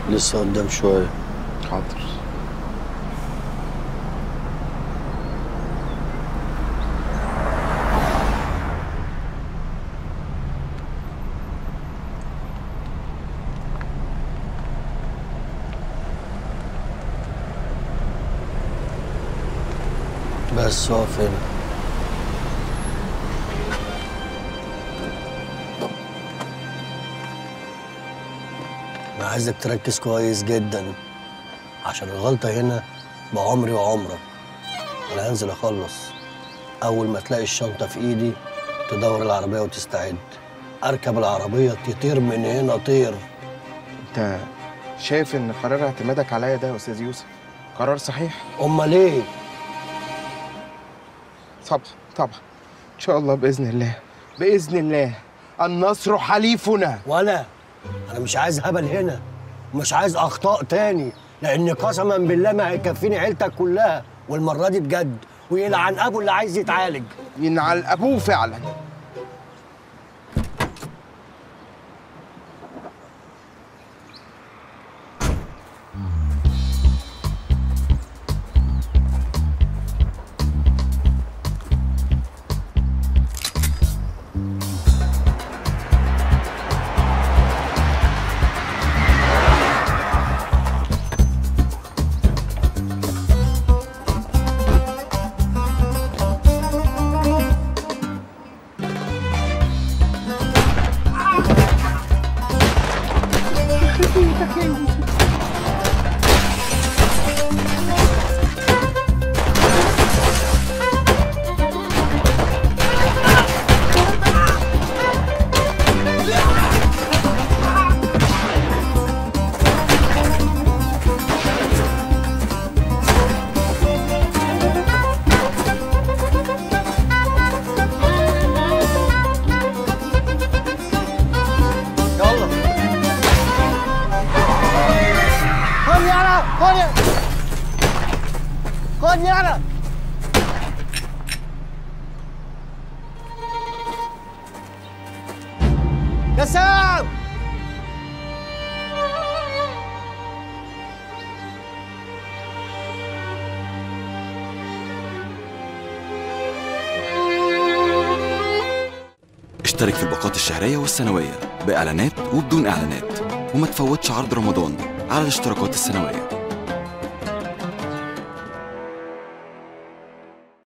لسه قدام شويه حاضر بس اقف هنا انا عايزك تركز كويس جدا عشان الغلطة هنا بعمري وعمرك انا هنزل اخلص اول ما تلاقي الشنطة في ايدي تدور العربية وتستعد اركب العربية تطير من هنا طير انت شايف ان قرار اعتمادك عليا ده يا استاذ يوسف قرار صحيح امال ايه طبعا طبعا ان شاء الله باذن الله باذن الله النصر حليفنا ولا انا مش عايز هبل هنا ومش عايز اخطاء تاني لان قسما بالله ما هيكفيني عيلتك كلها والمره دي بجد ويلعن ابو اللي عايز يتعالج ينعل ابوه فعلا يلا خد يلا خد خد يلا يا سام اشترك في الباقات الشهرية والسنوية بإعلانات وبدون إعلانات وما تفوتش عرض رمضان على الاشتراكات السنوية